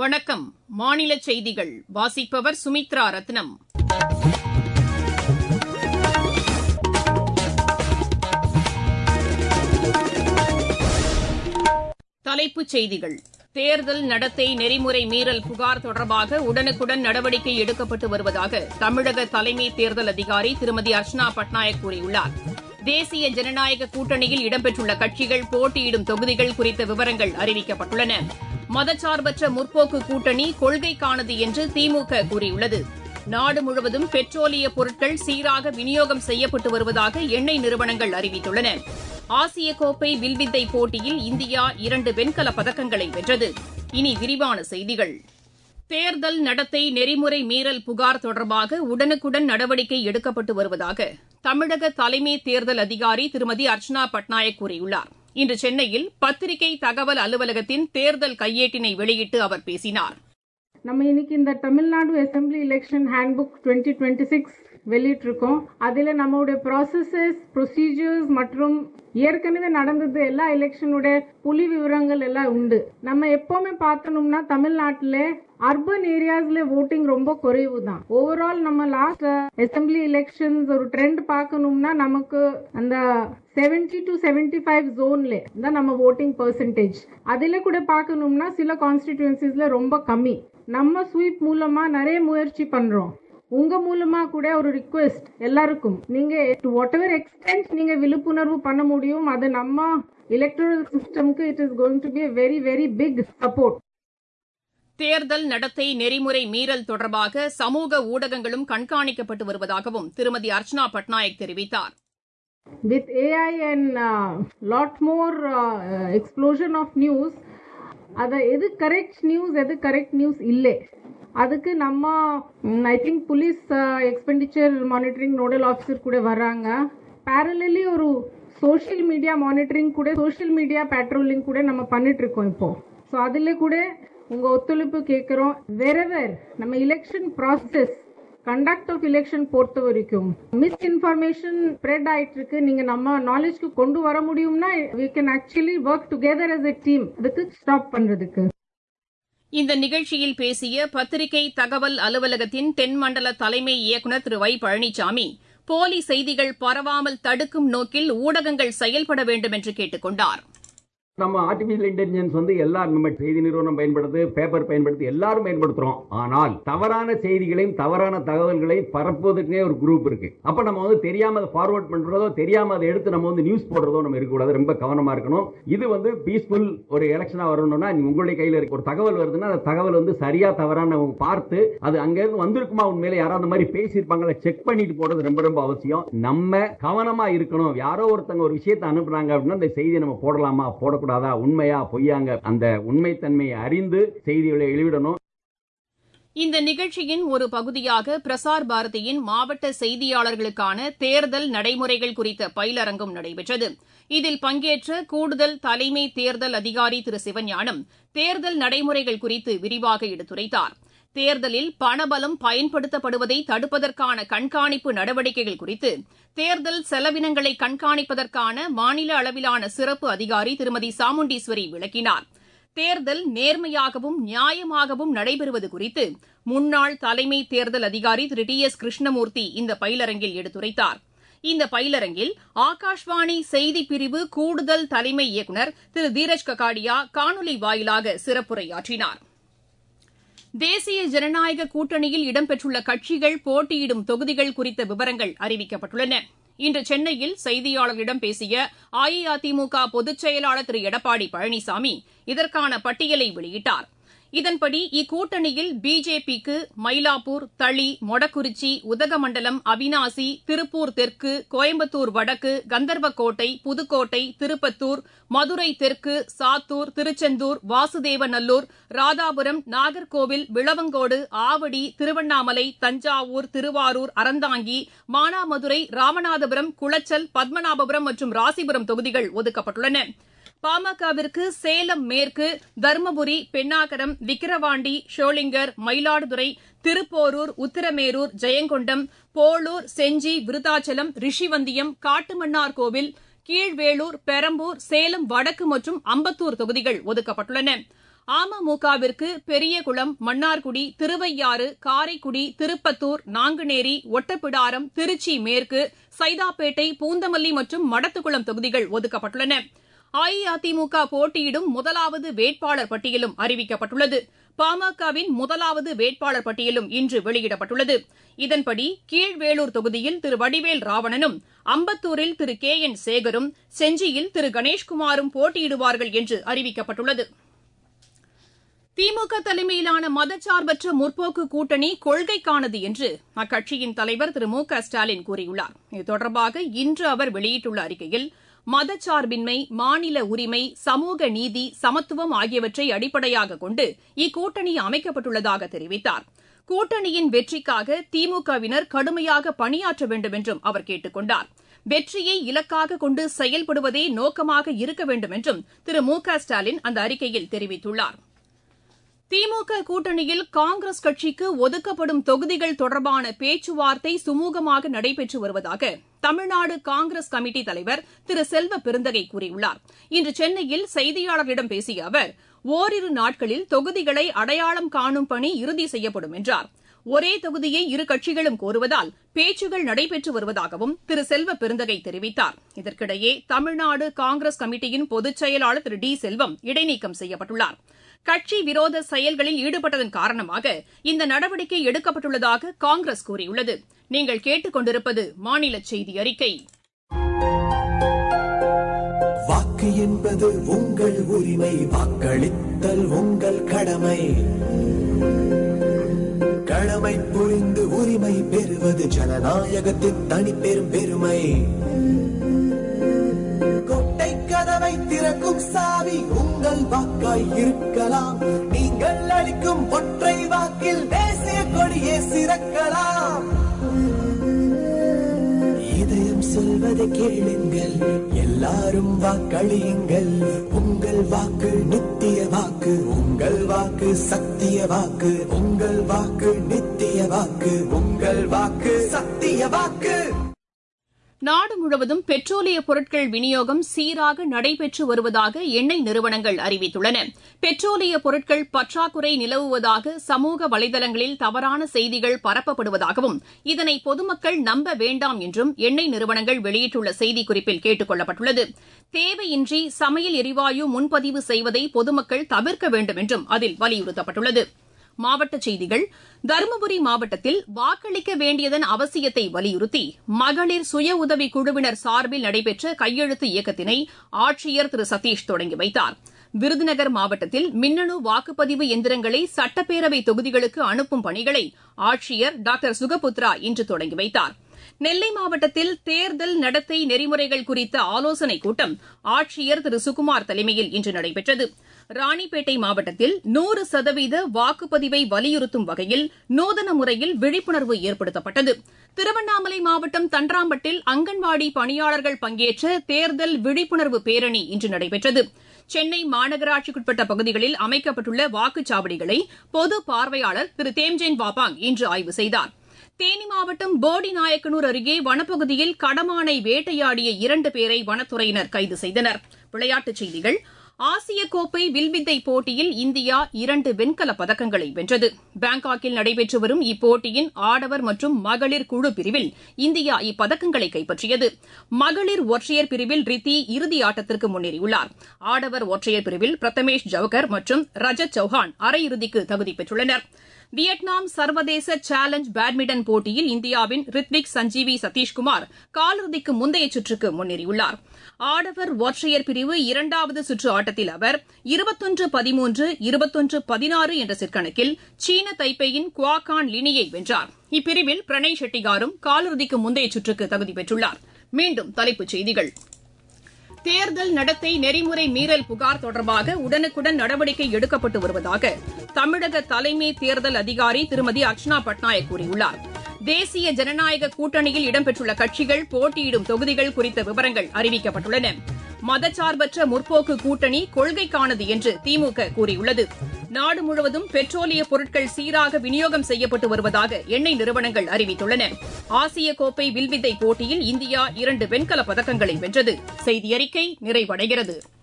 வணக்கம் மாநில செய்திகள் வாசிப்பவர் சுமித்ரா ரத்னம் தலைப்புச் செய்திகள் தேர்தல் நடத்தை நெறிமுறை மீறல் புகார் தொடர்பாக உடனுக்குடன் நடவடிக்கை எடுக்கப்பட்டு வருவதாக தமிழக தலைமை தேர்தல் அதிகாரி திருமதி அர்ச்சனா பட்நாயக் கூறியுள்ளார் தேசிய ஜனநாயக கூட்டணியில் இடம்பெற்றுள்ள கட்சிகள் போட்டியிடும் தொகுதிகள் குறித்த விவரங்கள் அறிவிக்கப்பட்டுள்ளன மதச்சார்பற்ற முற்போக்கு கூட்டணி கொள்கைக்கானது என்று திமுக கூறியுள்ளது நாடு முழுவதும் பெட்ரோலிய பொருட்கள் சீராக விநியோகம் செய்யப்பட்டு வருவதாக எண்ணெய் நிறுவனங்கள் அறிவித்துள்ளன ஆசிய கோப்பை வில்வித்தை போட்டியில் இந்தியா இரண்டு வெண்கலப் பதக்கங்களை வென்றது இனி விரிவான செய்திகள் தேர்தல் நடத்தை நெறிமுறை மீறல் புகார் தொடர்பாக உடனுக்குடன் நடவடிக்கை எடுக்கப்பட்டு வருவதாக தமிழக தலைமை தேர்தல் அதிகாரி திருமதி அர்ச்சனா பட்நாயக் கூறியுள்ளார் இன்று சென்னையில் பத்திரிகை தகவல் அலுவலகத்தின் தேர்தல் கையேட்டினை வெளியிட்டு அவர் பேசினார் நம்ம இன்னைக்கு இந்த Tamil Nadu assembly election handbook twenty twenty six வெளியிட்டிருக்கோம் அதில் நம்மளுடைய ப்ராசஸஸ் ப்ரொசீஜர்ஸ் மற்றும் ஏற்கனவே நடந்தது எல்லா எலெக்ஷனுடைய புலி விவரங்கள் எல்லாம் உண்டு நம்ம எப்போவுமே பார்த்தோம்னா தமிழ்நாட்டில் அர்பன் ஏரியாஸ்ல ஓட்டிங் ரொம்ப குறைவு தான் ஓவரால் நம்ம லாஸ்ட் அசெம்பிளி எலெக்ஷன்ஸ் ஒரு ட்ரெண்ட் பார்க்கணும்னா நமக்கு அந்த செவன்டி டு செவன்டி ஃபைவ் ஜோன்ல தான் நம்ம ஓட்டிங் பர்சன்டேஜ் அதில் கூட பார்க்கணும்னா சில கான்ஸ்டிடியூன்சிஸ்ல ரொம்ப கம்மி நம்ம ஸ்வீப் மூலமா நிறைய முயற்சி பண்றோம் உங்க மூலமா கூட ஒரு ரிக்வெஸ்ட் எல்லாருக்கும் நீங்க வாட் எவர் எக்ஸ்டென்ட் நீங்க விழிப்புணர்வு பண்ண முடியும் அது நம்ம எலக்ட்ரல் சிஸ்டம்க்கு it is going to be very very big support தேர்தல் நடத்தை நெறிமுறை மீறல் தொடர்பாக சமூக ஊடகங்களும் கண்காணிக்கப்பட்டு வருவதாகவும் திருமதி அர்ச்சனா பட்நாயக் தெரிவித்தார் with AI and uh, lot more uh, explosion of news அதை எது கரெக்ட் நியூஸ் எது கரெக்ட் நியூஸ் இல்லை அதுக்கு நம்ம I think police expenditure monitoring nodal officer கூட வர்றாங்க பேரலி ஒரு சோஷியல் மீடியா மானிட்டரிங் கூட சோஷியல் மீடியா பேட்ரோலிங் கூட நம்ம பண்ணிட்டு இருக்கோம் இப்போ ஸோ அதில் கூட உங்கள் ஒத்துழைப்பு கேட்குறோம் வெரவர் நம்ம election process conduct of election பொறுத்த வரைக்கும் மிஸ் இன்ஃபர்மேஷன் ஸ்ப்ரெட் ஆயிட்டு இருக்கு நீங்க நம்ம நாலேஜ்க்கு கொண்டு வர முடியும்னா we can actually work together as a team அதுக்கு ஸ்டாப் பண்றதுக்கு இந்த நிகழ்ச்சியில் பேசிய பத்திரிகை தகவல் அலுவலகத்தின் தென்மண்டல தலைமை இயக்குநர் திரு வை பழனிசாமி போலி செய்திகள் பரவாமல் தடுக்கும் நோக்கில் ஊடகங்கள் செயல்பட வேண்டும் என்று கேட்டுக் கொண்டார் நம்ம ஆர்டிபிஷியல் இன்டெலிஜென்ஸ் வந்து எல்லாரும் நம்ம செய்தி நிறுவனம் பயன்படுத்து பேப்பர் பயன்படுத்தி எல்லாரும் பயன்படுத்துறோம் ஆனால் தவறான செய்திகளையும் தவறான தகவல்களையும் பரப்புவதற்கே ஒரு குரூப் இருக்கு அப்ப நம்ம வந்து தெரியாம அதை ஃபார்வர்ட் பண்றதோ தெரியாம அதை எடுத்து நம்ம வந்து நியூஸ் போடுறதோ நம்ம இருக்கக்கூடாது ரொம்ப கவனமா இருக்கணும் இது வந்து பீஸ்ஃபுல் ஒரு எலெக்ஷனா வரணும்னா உங்களுடைய கையில இருக்கு ஒரு தகவல் வருதுன்னா அந்த தகவல் வந்து சரியா தவறான பார்த்து அது அங்க இருந்து வந்திருக்குமா உண்மையில யாராவது அந்த மாதிரி பேசியிருப்பாங்களா செக் பண்ணிட்டு போடுறது ரொம்ப ரொம்ப அவசியம் நம்ம கவனமா இருக்கணும் யாரோ ஒருத்தங்க ஒரு விஷயத்தை அனுப்புறாங்க அப்படின்னா அந்த செய்தியை நம்ம போடலாமா போடக்கூடாதா உண்மையா பொய்யாங்க அந்த உண்மைத்தன்மையை அறிந்து செய்திகளை வெளியிடணும் இந்த நிகழ்ச்சியின் ஒரு பகுதியாக பிரசார் பாரதியின் மாவட்ட செய்தியாளர்களுக்கான தேர்தல் நடைமுறைகள் குறித்த பயிலரங்கம் நடைபெற்றது இதில் பங்கேற்ற கூடுதல் தலைமை தேர்தல் அதிகாரி திரு சிவஞானம் தேர்தல் நடைமுறைகள் குறித்து விரிவாக எடுத்துரைத்தார் தேர்தலில் பணபலம் பயன்படுத்தப்படுவதை தடுப்பதற்கான கண்காணிப்பு நடவடிக்கைகள் குறித்து தேர்தல் செலவினங்களை கண்காணிப்பதற்கான மாநில அளவிலான சிறப்பு அதிகாரி திருமதி சாமுண்டீஸ்வரி விளக்கினார் தேர்தல் நேர்மையாகவும் நியாயமாகவும் நடைபெறுவது குறித்து முன்னாள் தலைமை தேர்தல் அதிகாரி திரு டி எஸ் கிருஷ்ணமூர்த்தி இந்த பயிலரங்கில் எடுத்துரைத்தார் இந்த பயிலரங்கில் ஆகாஷ்வாணி செய்திப் பிரிவு கூடுதல் தலைமை இயக்குநர் திரு தீரஜ் ககாடியா காணொலி வாயிலாக சிறப்புரையாற்றினார் தேசிய ஜனநாயக கூட்டணியில் இடம்பெற்றுள்ள கட்சிகள் போட்டியிடும் தொகுதிகள் குறித்த விவரங்கள் அறிவிக்கப்பட்டுள்ளன இன்று சென்னையில் செய்தியாளர்களிடம் பேசிய அஇஅதிமுக பொதுச் செயலாளர் திரு எடப்பாடி பழனிசாமி இதற்கான பட்டியலை வெளியிட்டார் இதன்படி இக்கூட்டணியில் பிஜேபிக்கு மயிலாப்பூர் தளி மொடக்குறிச்சி உதகமண்டலம் அவினாசி திருப்பூர் தெற்கு கோயம்புத்தூர் வடக்கு கந்தர்வக்கோட்டை புதுக்கோட்டை திருப்பத்தூர் மதுரை தெற்கு சாத்தூர் திருச்செந்தூர் வாசுதேவநல்லூர் ராதாபுரம் நாகர்கோவில் விளவங்கோடு ஆவடி திருவண்ணாமலை தஞ்சாவூர் திருவாரூர் அறந்தாங்கி மானாமதுரை ராமநாதபுரம் குளச்சல் பத்மநாபபுரம் மற்றும் ராசிபுரம் தொகுதிகள் ஒதுக்கப்பட்டுள்ளன பாமகவிற்கு சேலம் மேற்கு தருமபுரி பெண்ணாகரம் விக்கிரவாண்டி ஷோலிங்கர் மயிலாடுதுறை திருப்போரூர் உத்திரமேரூர் ஜெயங்கொண்டம் போளூர் செஞ்சி விருதாச்சலம் ரிஷிவந்தியம் காட்டுமன்னார்கோவில் கீழ்வேளூர் பெரம்பூர் சேலம் வடக்கு மற்றும் அம்பத்தூர் தொகுதிகள் ஒதுக்கப்பட்டுள்ளன அமமுகவிற்கு பெரியகுளம் மன்னார்குடி திருவையாறு காரைக்குடி திருப்பத்தூர் நாங்குநேரி ஒட்டப்பிடாரம் திருச்சி மேற்கு சைதாப்பேட்டை பூந்தமல்லி மற்றும் மடத்துக்குளம் தொகுதிகள் ஒதுக்கப்பட்டுள்ளன அஇஅதிமுக போட்டியிடும் முதலாவது வேட்பாளர் பட்டியலும் அறிவிக்கப்பட்டுள்ளது பாமகவின் முதலாவது வேட்பாளர் பட்டியலும் இன்று வெளியிடப்பட்டுள்ளது இதன்படி கீழ்வேளூர் தொகுதியில் திரு வடிவேல் ராவணனும் அம்பத்தூரில் திரு கே என் சேகரும் செஞ்சியில் திரு கணேஷ்குமாரும் போட்டியிடுவார்கள் என்று அறிவிக்கப்பட்டுள்ளது திமுக தலைமையிலான மதச்சார்பற்ற முற்போக்கு கூட்டணி கொள்கைக்கானது என்று அக்கட்சியின் தலைவர் திரு மு க ஸ்டாலின் கூறியுள்ளார் இது தொடர்பாக இன்று அவர் வெளியிட்டுள்ள அறிக்கையில் மதச்சார்பின்மை மாநில உரிமை சமூக நீதி சமத்துவம் ஆகியவற்றை அடிப்படையாக கொண்டு இக்கூட்டணி அமைக்கப்பட்டுள்ளதாக தெரிவித்தார் கூட்டணியின் வெற்றிக்காக திமுகவினர் கடுமையாக பணியாற்ற வேண்டும் என்றும் அவர் கேட்டுக் கொண்டார் வெற்றியை இலக்காக கொண்டு செயல்படுவதே நோக்கமாக இருக்க வேண்டும் என்றும் திரு மு க ஸ்டாலின் அந்த அறிக்கையில் தெரிவித்துள்ளார் திமுக கூட்டணியில் காங்கிரஸ் கட்சிக்கு ஒதுக்கப்படும் தொகுதிகள் தொடர்பான பேச்சுவார்த்தை சுமூகமாக நடைபெற்று வருவதாக தமிழ்நாடு காங்கிரஸ் கமிட்டி தலைவர் திரு செல்வ பெருந்தகை கூறியுள்ளார் இன்று சென்னையில் செய்தியாளர்களிடம் பேசிய அவர் ஓரிரு நாட்களில் தொகுதிகளை அடையாளம் காணும் பணி இறுதி செய்யப்படும் என்றார் ஒரே தொகுதியை இரு கட்சிகளும் கோருவதால் பேச்சுகள் நடைபெற்று வருவதாகவும் திரு செல்வ பெருந்தகை தெரிவித்தார் இதற்கிடையே தமிழ்நாடு காங்கிரஸ் கமிட்டியின் பொதுச் செயலாளர் திரு டி செல்வம் இடைநீக்கம் செய்யப்பட்டுள்ளார் கட்சி விரோத செயல்களில் ஈடுபட்டதன் காரணமாக இந்த நடவடிக்கை எடுக்கப்பட்டுள்ளதாக காங்கிரஸ் கூறியுள்ளது நீங்கள் கேட்டுக் கொண்டிருப்பது மாநில செய்தி அறிக்கை வாக்கு என்பது உங்கள் உரிமை வாக்களித்தல் உங்கள் கடமை கடமை புரிந்து உரிமை பெறுவது ஜனநாயகத்தின் தனி பெரும் பெருமை கொட்டை கதவை திறக்கும் சாவி உங்கள் வாக்காய் இருக்கலாம் நீங்கள் அளிக்கும் ஒற்றை வாக்கில் தேசிய கொடியே சிறக்கலாம் இதயம் சொல்வதை கேளுங்கள் எல்லாரும் வாக்களியுங்கள் உங்கள் வாக்கு நித்திய வாக்கு உங்கள் வாக்கு சத்திய வாக்கு உங்கள் வாக்கு நித்திய வாக்கு உங்கள் வாக்கு சத்திய வாக்கு நாடு முழுவதும் பெட்ரோலிய பொருட்கள் விநியோகம் சீராக நடைபெற்று வருவதாக எண்ணெய் நிறுவனங்கள் அறிவித்துள்ளன பெட்ரோலிய பொருட்கள் பற்றாக்குறை நிலவுவதாக சமூக வலைதளங்களில் தவறான செய்திகள் பரப்பப்படுவதாகவும் இதனை பொதுமக்கள் நம்ப வேண்டாம் என்றும் எண்ணெய் நிறுவனங்கள் வெளியிட்டுள்ள செய்திக்குறிப்பில் கேட்டுக் கொள்ளப்பட்டுள்ளது தேவையின்றி சமையல் எரிவாயு முன்பதிவு செய்வதை பொதுமக்கள் தவிர்க்க வேண்டும் என்றும் அதில் வலியுறுத்தப்பட்டுள்ளது மாவட்டச் செய்திகள் தருமபுரி மாவட்டத்தில் வாக்களிக்க வேண்டியதன் அவசியத்தை வலியுறுத்தி மகளிர் சுய உதவி குழுவினர் சார்பில் நடைபெற்ற கையெழுத்து இயக்கத்தினை ஆட்சியர் திரு சதீஷ் தொடங்கி வைத்தார் விருதுநகர் மாவட்டத்தில் மின்னணு வாக்குப்பதிவு எந்திரங்களை சட்டப்பேரவை தொகுதிகளுக்கு அனுப்பும் பணிகளை ஆட்சியர் டாக்டர் சுகபுத்ரா இன்று தொடங்கி வைத்தார் நெல்லை மாவட்டத்தில் தேர்தல் நடத்தை நெறிமுறைகள் குறித்த ஆலோசனைக் கூட்டம் ஆட்சியர் திரு சுகுமார் தலைமையில் இன்று நடைபெற்றது ராணிப்பேட்டை மாவட்டத்தில் நூறு சதவீத வாக்குப்பதிவை வலியுறுத்தும் வகையில் நூதன முறையில் விழிப்புணர்வு ஏற்படுத்தப்பட்டது திருவண்ணாமலை மாவட்டம் தன்றாம்பட்டில் அங்கன்வாடி பணியாளர்கள் பங்கேற்ற தேர்தல் விழிப்புணர்வு பேரணி இன்று நடைபெற்றது சென்னை மாநகராட்சிக்குட்பட்ட பகுதிகளில் அமைக்கப்பட்டுள்ள வாக்குச்சாவடிகளை பொது பார்வையாளர் திரு தேம்ஜென் வாபாங் இன்று ஆய்வு செய்தார் தேனி மாவட்டம் போடி நாயக்கனூர் அருகே வனப்பகுதியில் கடமானை வேட்டையாடிய இரண்டு பேரை வனத்துறையினர் கைது செய்தனர் விளையாட்டுச் செய்திகள் ஆசிய கோப்பை வில்வித்தை போட்டியில் இந்தியா இரண்டு வெண்கலப் பதக்கங்களை வென்றது பாங்காக்கில் நடைபெற்று வரும் இப்போட்டியின் ஆடவர் மற்றும் மகளிர் குழு பிரிவில் இந்தியா இப்பதக்கங்களை கைப்பற்றியது மகளிர் ஒற்றையர் பிரிவில் ரித்தி இறுதி ஆட்டத்திற்கு முன்னேறியுள்ளார் ஆடவர் ஒற்றையர் பிரிவில் பிரதமேஷ் ஜவகர் மற்றும் ரஜத் சௌஹான் அரையிறுதிக்கு தகுதி பெற்றுள்ளனர் வியட்நாம் சர்வதேச சேலஞ்ச் பேட்மிண்டன் போட்டியில் இந்தியாவின் ரித்விக் சஞ்சீவி சதீஷ்குமார் காலிறுதிக்கு முந்தைய சுற்றுக்கு முன்னேறியுள்ளார் ஆடவர் ஒற்றையர் பிரிவு இரண்டாவது சுற்று ஆட்டத்தில் அவர் இருபத்தொன்று பதிமூன்று இருபத்தொன்று பதினாறு என்ற செட்கணக்கில் சீன தைப்பேயின் குவாகான் லினியை வென்றார் இப்பிரிவில் பிரணய் ஷெட்டிகாரும் காலிறுதிக்கு முந்தைய சுற்றுக்கு தகுதி பெற்றுள்ளார் மீண்டும் தலைப்புச் செய்திகள் தேர்தல் நடத்தை நெறிமுறை மீறல் புகார் தொடர்பாக உடனுக்குடன் நடவடிக்கை எடுக்கப்பட்டு வருவதாக தமிழக தலைமை தேர்தல் அதிகாரி திருமதி அர்ச்சனா பட்நாயக் கூறியுள்ளார் தேசிய ஜனநாயக கூட்டணியில் இடம்பெற்றுள்ள கட்சிகள் போட்டியிடும் தொகுதிகள் குறித்த விவரங்கள் அறிவிக்கப்பட்டுள்ளன மதச்சார்பற்ற முற்போக்கு கூட்டணி கொள்கைக்கானது என்று திமுக கூறியுள்ளது நாடு முழுவதும் பெட்ரோலிய பொருட்கள் சீராக விநியோகம் செய்யப்பட்டு வருவதாக எண்ணெய் நிறுவனங்கள் அறிவித்துள்ளன ஆசிய கோப்பை வில்வித்தை போட்டியில் இந்தியா இரண்டு வெண்கலப் பதக்கங்களை வென்றது செய்தி அறிக்கை நிறைவடைகிறது